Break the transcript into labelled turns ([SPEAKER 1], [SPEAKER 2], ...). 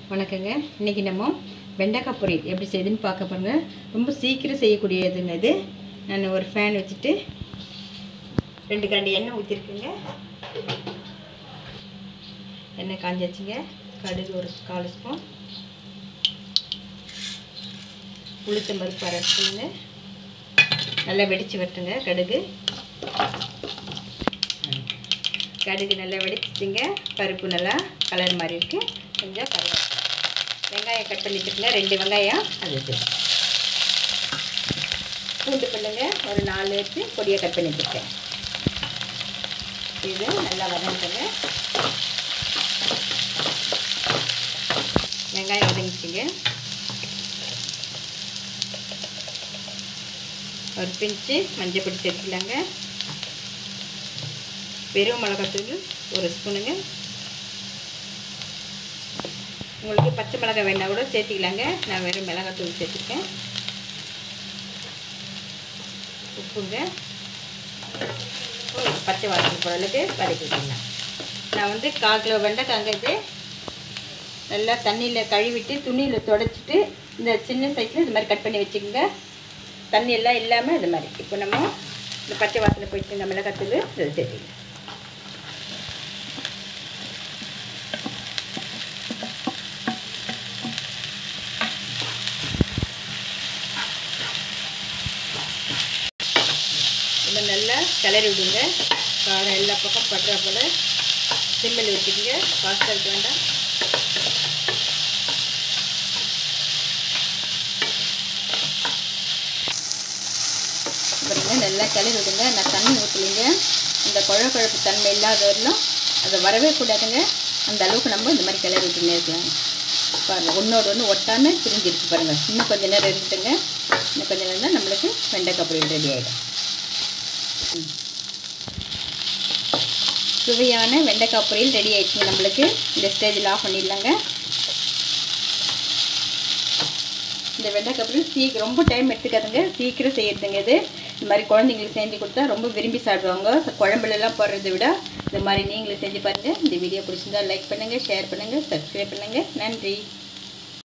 [SPEAKER 1] வணக்கங்க இன்றைக்கி நம்ம வெண்டைக்காய் பொரியல் எப்படி செய்யுதுன்னு பார்க்க போகிறோங்க ரொம்ப சீக்கிரம் செய்யக்கூடியதுங்க இது நான் ஒரு ஃபேன் வச்சுட்டு ரெண்டு கரண்டி எண்ணெய் ஊற்றிருக்குங்க எண்ணெய் காஞ்சாச்சுங்க கடுகு ஒரு கால் ஸ்பூன் உளுத்தம் பருப்பு அரை ஸ்பூனுங்க நல்லா வெடித்து வரட்டுங்க கடுகு கடுகு நல்லா வெடிச்சிச்சுங்க பருப்பு நல்லா கலர் மாதிரி இருக்கு கொஞ்சம் கருவேப்பிலை வெங்காயம் கட் பண்ணி வச்சுருங்க ரெண்டு வெங்காயம் அது வச்சு பூண்டு பல்லுங்க ஒரு நாலு வச்சு பொடியை கட் பண்ணி வச்சுருக்கேன் இது நல்லா வதங்குங்க வெங்காயம் வதங்கிச்சுங்க ஒரு பிஞ்சு மஞ்சள் பொடி சேர்த்துக்கலாங்க வெறும் மிளகாத்தூள் ஒரு ஸ்பூனுங்க உங்களுக்கு பச்சை மிளகாய் வேணால் கூட சேர்த்திக்கலாங்க நான் வெறும் மிளகாத்தூள் சேர்த்துருக்கேன் உப்புங்க ஒரு பச்சை வாசனை பொருளுக்கு வதக்கிக்கலாம் நான் வந்து கால் கிலோ வெண்டைக்காங்க இது நல்லா தண்ணியில் கழுவிட்டு துணியில் தொடச்சிட்டு இந்த சின்ன சைஸில் இது மாதிரி கட் பண்ணி வச்சுக்கோங்க தண்ணி எல்லாம் இல்லாமல் இது மாதிரி இப்போ நம்ம இந்த பச்சை வாசனை போயிட்டு இந்த மிளகாத்தூள் இதை சேர்த்துக்கலாம் நம்ம நல்லா கிளறி விடுங்க காரம் எல்லா பக்கம் படுறா போல் சிம்மில் வச்சுக்கோங்க ஃபாஸ்ட்டாக இருக்க வேண்டாம் பாருங்க நல்லா கிளறி விடுங்க நான் தண்ணி ஊற்றலைங்க இந்த குழ குழப்பு தன்மை இல்லாத வரலாம் அதை வரவே கூடாதுங்க அந்த அளவுக்கு நம்ம இந்த மாதிரி கிளறி விட்டுனே இருக்கலாம் பாருங்கள் ஒன்றோடு ஒன்று ஒட்டாமல் பிரிஞ்சிருக்கு பாருங்கள் இன்னும் கொஞ்சம் நேரம் இருக்கட்டுங்க இன்னும் கொஞ்சம் நேரம் தான் நம்மளுக்கு வெண்டைக்காய் பொரியல் ரெடி ஆகிடும் சுவையான வெண்டைக்காய் பொரியல் ரெடி ஆயிடுச்சுங்க நம்மளுக்கு இந்த ஸ்டேஜில் ஆஃப் பண்ணிடலாங்க இந்த வெண்டைக்காய் பொரியல் சீக்கிரம் ரொம்ப டைம் எடுத்துக்காதுங்க சீக்கிரம் செய்யறதுங்க இது இந்த மாதிரி குழந்தைங்களுக்கு செஞ்சு கொடுத்தா ரொம்ப விரும்பி சாப்பிடுவாங்க குழம்புலலாம் போடுறதை விட இந்த மாதிரி நீங்களும் செஞ்சு பாருங்கள் இந்த வீடியோ பிடிச்சிருந்தா லைக் பண்ணுங்கள் ஷேர் பண்ணுங்கள் சப்ஸ்கிரைப் பண்ணுங்கள் நன்றி